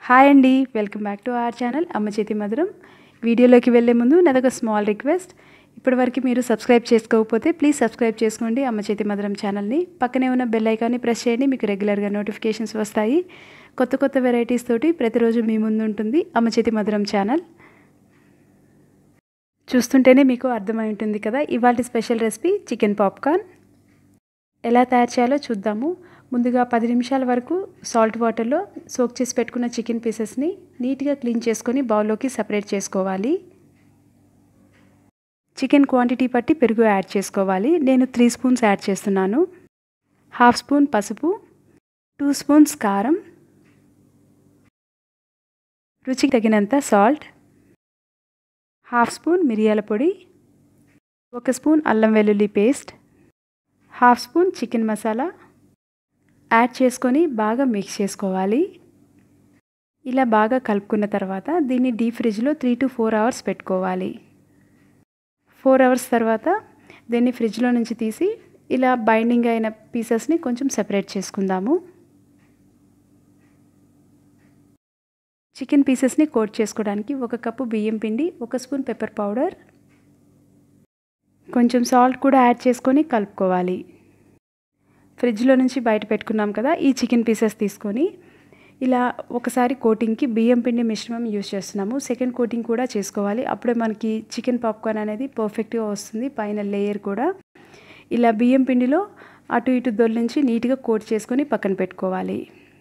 hi అండి welcome back to our channel అమ్మ చేతి మధురం వీడియోలోకి వెళ్ళే ముందు నాదొక స్మాల్ రిక్వెస్ట్ ఇప్పటివరకు మీరు సబ్స్క్రైబ్ చేసుకోకపోతే ప్లీజ్ సబ్స్క్రైబ్ చేసుకోండి అమ్మ చేతి మధురం ఛానల్ని పక్కనే ఉన్న బెల్ ఐకాన్ని ప్రెస్ చేయండి మీకు రెగ్యులర్గా నోటిఫికేషన్స్ వస్తాయి కొత్త కొత్త వెరైటీస్ తోటి ప్రతిరోజు మీ ముందు ఉంటుంది అమ్మ చేతి మధురం ఛానల్ చూస్తుంటేనే మీకు అర్థమై ఉంటుంది కదా ఇవాళ స్పెషల్ రెసిపీ చికెన్ పాప్కార్న్ ఎలా తయారు చేయాలో చూద్దాము ముందుగా పది నిమిషాల వరకు సాల్ట్ వాటర్లో సోక్ చేసి పెట్టుకున్న చికెన్ పీసెస్ని నీట్గా క్లీన్ చేసుకొని బౌల్లోకి సపరేట్ చేసుకోవాలి చికెన్ క్వాంటిటీ బట్టి పెరుగు యాడ్ చేసుకోవాలి నేను త్రీ స్పూన్స్ యాడ్ చేస్తున్నాను హాఫ్ స్పూన్ పసుపు టూ స్పూన్స్ కారం రుచికి తగినంత సాల్ట్ హాఫ్ స్పూన్ మిరియాల పొడి ఒక స్పూన్ అల్లం వెల్లుల్లి paste half spoon chicken masala add చేసుకొని బాగా మిక్స్ చేసుకోవాలి ఇలా బాగా కలుపుకున్న తర్వాత దీన్ని డీప్ ఫ్రిడ్జ్లో త్రీ టు ఫోర్ అవర్స్ పెట్టుకోవాలి ఫోర్ అవర్స్ తర్వాత దీన్ని ఫ్రిడ్జ్లో నుంచి తీసి ఇలా బైండింగ్ అయిన పీసెస్ని కొంచెం సెపరేట్ చేసుకుందాము చికెన్ పీసెస్ని కోట్ చేసుకోవడానికి ఒక కప్పు బియ్యం పిండి ఒక స్పూన్ పెప్పర్ పౌడర్ కొంచెం సాల్ట్ కూడా యాడ్ చేసుకొని కలుపుకోవాలి ఫ్రిడ్జ్లో నుంచి బయట పెట్టుకున్నాం కదా ఈ చికెన్ పీసెస్ తీసుకొని ఇలా ఒకసారి కోటింగ్కి బియ్యం పిండి మిశ్రమం యూజ్ చేస్తున్నాము సెకండ్ కోటింగ్ కూడా చేసుకోవాలి అప్పుడే మనకి చికెన్ పాప్కార్న్ అనేది పర్ఫెక్ట్గా వస్తుంది పైన లేయర్ కూడా ఇలా బియ్యం పిండిలో అటు ఇటు దొల్లించి నీట్గా కోట్ చేసుకొని పక్కన పెట్టుకోవాలి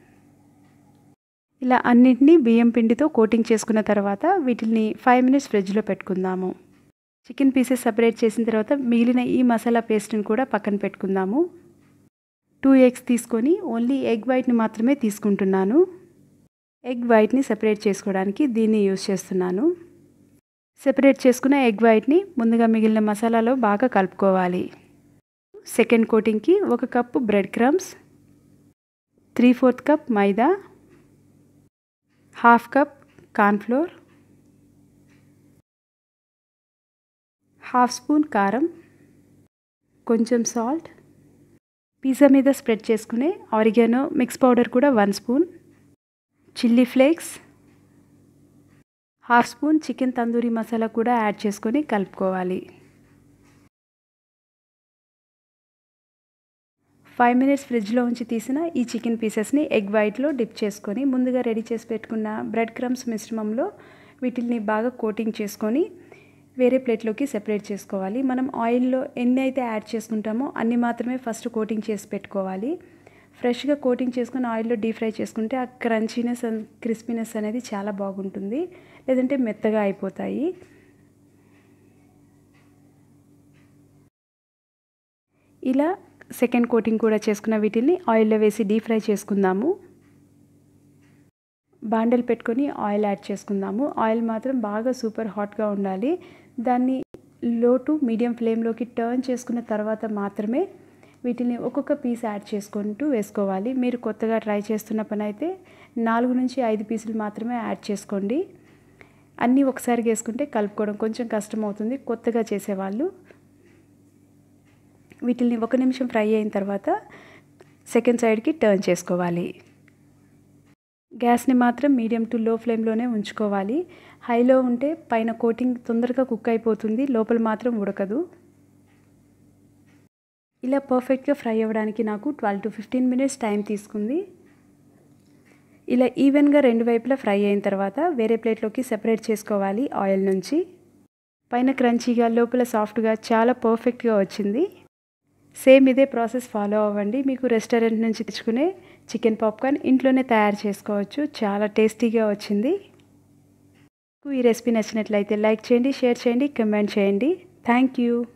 ఇలా అన్నింటినీ బియ్యం పిండితో కోటింగ్ చేసుకున్న తర్వాత వీటిని ఫైవ్ మినిట్స్ ఫ్రిడ్జ్లో పెట్టుకుందాము చికెన్ పీసెస్ సపరేట్ చేసిన తర్వాత మిగిలిన ఈ మసాలా పేస్ట్ని కూడా పక్కన పెట్టుకుందాము టూ ఎగ్స్ తీసుకొని ఓన్లీ ఎగ్ వైట్ని మాత్రమే తీసుకుంటున్నాను ఎగ్ వైట్ని సెపరేట్ చేసుకోవడానికి దీన్ని యూస్ చేస్తున్నాను సెపరేట్ చేసుకున్న ఎగ్ వైట్ని ముందుగా మిగిలిన మసాలాలో బాగా కలుపుకోవాలి సెకండ్ కోటింగ్కి ఒక కప్పు bread crumbs three fourth cup maida half cup cornflour half spoon కారం కొంచెం సాల్ట్ పిజ్జా మీద స్ప్రెడ్ చేసుకునే ఆరిగానో మిక్స్ పౌడర్ కూడా one spoon chilli flakes half spoon chicken tandoori masala కూడా యాడ్ చేసుకొని కలుపుకోవాలి ఫైవ్ మినిట్స్ ఫ్రిడ్జ్లో ఉంచి తీసిన ఈ చికెన్ పీసెస్ని ఎగ్ వైట్లో డిప్ చేసుకొని ముందుగా రెడీ చేసి పెట్టుకున్న బ్రెడ్ క్రమ్స్ మిశ్రమంలో వీటిని బాగా కోటింగ్ చేసుకొని వేరే ప్లేట్లోకి సెపరేట్ చేసుకోవాలి మనం ఆయిల్లో ఎన్ని అయితే యాడ్ చేసుకుంటామో అన్ని మాత్రమే ఫస్ట్ కోటింగ్ చేసి పెట్టుకోవాలి ఫ్రెష్గా కోటింగ్ చేసుకుని ఆయిల్లో డీప్ ఫ్రై చేసుకుంటే ఆ క్రంచీనెస్ అండ్ క్రిస్పీనెస్ అనేది చాలా బాగుంటుంది లేదంటే మెత్తగా అయిపోతాయి ఇలా సెకండ్ కోటింగ్ కూడా చేసుకున్న వీటిని ఆయిల్లో వేసి డీప్ ఫ్రై చేసుకుందాము బాండల్ పెట్టుకొని ఆయిల్ యాడ్ చేసుకుందాము ఆయిల్ మాత్రం బాగా సూపర్ హాట్గా ఉండాలి దాన్ని లో టు మీడియం ఫ్లేమ్లోకి టర్న్ చేసుకున్న తర్వాత మాత్రమే వీటిని ఒక్కొక్క పీస్ యాడ్ చేసుకుంటూ వేసుకోవాలి మీరు కొత్తగా ట్రై చేస్తున్న పని అయితే నాలుగు నుంచి ఐదు పీసులు మాత్రమే యాడ్ చేసుకోండి అన్నీ ఒకసారి వేసుకుంటే కలుపుకోవడం కొంచెం కష్టం అవుతుంది కొత్తగా చేసేవాళ్ళు వీటిని ఒక నిమిషం ఫ్రై అయిన తర్వాత సెకండ్ సైడ్కి టర్న్ చేసుకోవాలి గ్యాస్ని మాత్రం మీడియం టు లో ఫ్లేమ్లోనే ఉంచుకోవాలి హైలో ఉంటే పైన కోటింగ్ తొందరగా కుక్ అయిపోతుంది లోపల మాత్రం ఉడకదు ఇలా పర్ఫెక్ట్గా ఫ్రై అవ్వడానికి నాకు twelve to fifteen minutes time తీసుకుంది ఇలా ఈవెన్గా రెండు వైపులా ఫ్రై అయిన తర్వాత వేరే ప్లేట్లోకి సెపరేట్ చేసుకోవాలి ఆయిల్ నుంచి పైన క్రంచీగా లోపల సాఫ్ట్గా చాలా పర్ఫెక్ట్గా వచ్చింది సేమ్ ఇదే ప్రాసెస్ ఫాలో అవ్వండి మీకు రెస్టారెంట్ నుంచి తెచ్చుకునే చికెన్ పాప్కార్న్ ఇంట్లోనే తయారు చేసుకోవచ్చు చాలా టేస్టీగా వచ్చింది ఈ రెసిపీ నచ్చినట్లయితే లైక్ చేయండి షేర్ చేయండి కమెంట్ చేయండి థ్యాంక్ యూ